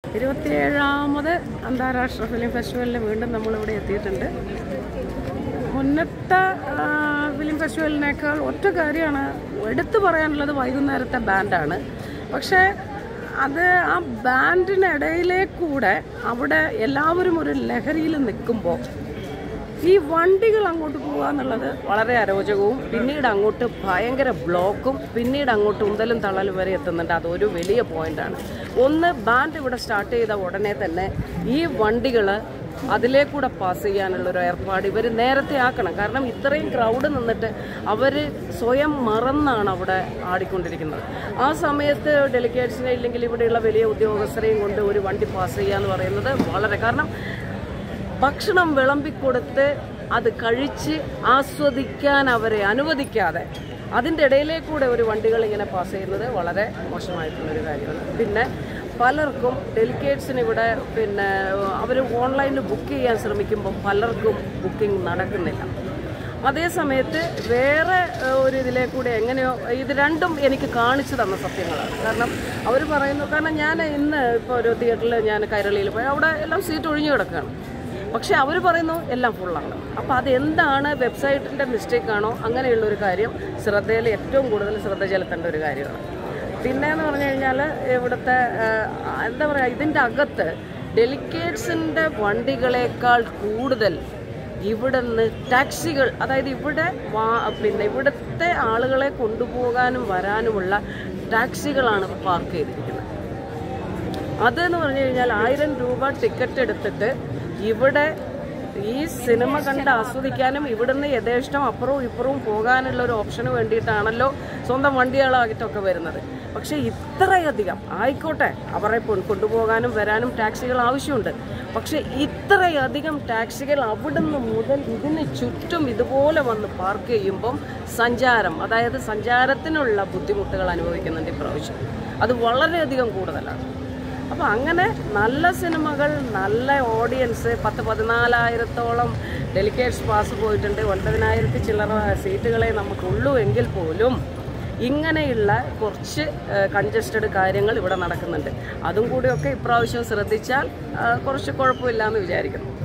ഇരുപത്തിയേഴാമത് അന്താരാഷ്ട്ര ഫിലിം ഫെസ്റ്റിവലിന് വീണ്ടും നമ്മളിവിടെ എത്തിയിട്ടുണ്ട് മുന്നത്തെ ആ, ഫിലിം ഫെസ്റ്റിവലിനേക്കാൾ ഒറ്റ കാര്യമാണ് എടുത്തു പറയാനുള്ളത് വൈകുന്നേരത്തെ ബാൻഡാണ് പക്ഷേ അത് ആ ബാൻഡിനിടയിലേ കൂടെ അവിടെ എല്ലാവരും ഒരു ലഹരിയിൽ നിൽക്കുമ്പോൾ ഈ വണ്ടികൾ അങ്ങോട്ട് പോകുക എന്നുള്ളത് വളരെ അരോചകവും പിന്നീട് അങ്ങോട്ട് ഭയങ്കര ബ്ലോക്കും പിന്നീട് അങ്ങോട്ട് ഉന്തലും തള്ളലും വരെ എത്തുന്നുണ്ട് അതൊരു വലിയ പോയിന്റാണ് ഒന്ന് ബാൻഡ് ഇവിടെ സ്റ്റാർട്ട് ചെയ്ത ഉടനെ തന്നെ ഈ വണ്ടികൾ അതിലേക്കൂടെ പാസ് ചെയ്യാനുള്ള ഒരു ഏർപ്പാട് ഇവർ നേരത്തെ ആക്കണം കാരണം ഇത്രയും ക്രൗഡ് നിന്നിട്ട് അവർ സ്വയം മറന്നാണ് അവിടെ ആടിക്കൊണ്ടിരിക്കുന്നത് ആ സമയത്ത് ഡെലിഗേറ്റ്സിനെ ഇല്ലെങ്കിൽ ഇവിടെയുള്ള വലിയ ഉദ്യോഗസ്ഥരെയും കൊണ്ട് ഒരു വണ്ടി പാസ് ചെയ്യുക എന്ന് പറയുന്നത് വളരെ കാരണം ഭക്ഷണം വിളമ്പിക്കൊടുത്ത് അത് കഴിച്ച് ആസ്വദിക്കാൻ അവരെ അനുവദിക്കാതെ അതിൻ്റെ ഇടയിലേക്കൂടെ ഒരു വണ്ടികൾ ഇങ്ങനെ പാസ് ചെയ്യുന്നത് വളരെ മോശമായിട്ടുള്ളൊരു കാര്യമാണ് പിന്നെ പലർക്കും ഡെലിഗേറ്റ്സിന് ഇവിടെ പിന്നെ അവർ ഓൺലൈനിൽ ബുക്ക് ചെയ്യാൻ ശ്രമിക്കുമ്പോൾ പലർക്കും ബുക്കിംഗ് നടക്കുന്നില്ല അതേ സമയത്ത് വേറെ ഏഹ്, ഒരു ഇതിലേ കൂടെ എങ്ങനെയോ ഇത് രണ്ടും എനിക്ക് കാണിച്ചു തന്ന സത്യങ്ങളാണ് കാരണം അവർ പറയുന്നു കാരണം ഞാൻ ഇന്ന് ഇപ്പോൾ ഒരു തിയേറ്ററിൽ ഞാൻ കൈരളിയിൽ പോയി അവിടെ എല്ലാം സീറ്റ് ഒഴിഞ്ഞു കിടക്കുകയാണ് പക്ഷെ അവർ പറയുന്നു എല്ലാം ഫുള്ളാണ് അപ്പോൾ അതെന്താണ് വെബ്സൈറ്റിൻ്റെ മിസ്റ്റേക്കാണോ അങ്ങനെയുള്ള ഒരു കാര്യം ശ്രദ്ധയിൽ ഏറ്റവും കൂടുതൽ ശ്രദ്ധ ചെലുത്തേണ്ട ഒരു കാര്യമാണ് പിന്നെ എന്ന് പറഞ്ഞു കഴിഞ്ഞാൽ ഇവിടുത്തെ ആ, എന്താ പറയുക ഇതിൻ്റെ അകത്ത് ഡെലിക്കേറ്റ്സിൻ്റെ വണ്ടികളേക്കാൾ കൂടുതൽ ഇവിടുന്ന് ടാക്സികൾ അതായത് ഇവിടെ വാ പിന്നെ ഇവിടുത്തെ ആളുകളെ കൊണ്ടുപോകാനും വരാനുമുള്ള ടാക്സികളാണ് പാർക്ക് ചെയ്തിരിക്കുന്നത് അതെന്ന് പറഞ്ഞു കഴിഞ്ഞാൽ ആയിരം രൂപ ടിക്കറ്റ് എടുത്തിട്ട് ഇവിടെ ഈ സിനിമ കണ്ട് ആസ്വദിക്കാനും ഇവിടുന്ന് യഥേഷ്ടം അപ്പുറവും ഇപ്പുറവും പോകാനുള്ള ഒരു ഓപ്ഷന് വേണ്ടിയിട്ടാണല്ലോ സ്വന്തം വണ്ടികളായിട്ടൊക്കെ വരുന്നത് പക്ഷേ ഇത്രയധികം ആയിക്കോട്ടെ അവരെ കൊ- കൊണ്ടുപോകാനും വരാനും ടാക്സികൾ ആവശ്യമുണ്ട് പക്ഷേ ഇത്രയധികം ടാക്സികൾ അവിടുന്ന് മുതൽ ഇതിന് ചുറ്റും ഇതുപോലെ വന്ന് പാർക്ക് ചെയ്യുമ്പം സഞ്ചാരം അതായത് സഞ്ചാരത്തിനുള്ള ബുദ്ധിമുട്ടുകൾ അനുഭവിക്കുന്നുണ്ട് ഇപ്രാവശ്യം അത് വളരെയധികം കൂടുതലാണ് അപ്പോൾ അങ്ങനെ നല്ല സിനിമകൾ നല്ല ഓഡിയൻസ് പത്ത് പതിനാലായിരത്തോളം ഡെലിക്കേറ്റ്സ് പാസ് പോയിട്ടുണ്ട് ഒൻപതിനായിരത്തി ചില്ലറ സീറ്റുകളെ നമുക്കുള്ളൂ എങ്കിൽ പോലും ഇങ്ങനെയുള്ള കുറച്ച് കൺജസ്റ്റഡ് കാര്യങ്ങൾ ഇവിടെ നടക്കുന്നുണ്ട് അതും കൂടിയൊക്കെ ഇപ്രാവശ്യം ശ്രദ്ധിച്ചാൽ ആ, കുറച്ച് കുഴപ്പമില്ല എന്ന് വിചാരിക്കുന്നു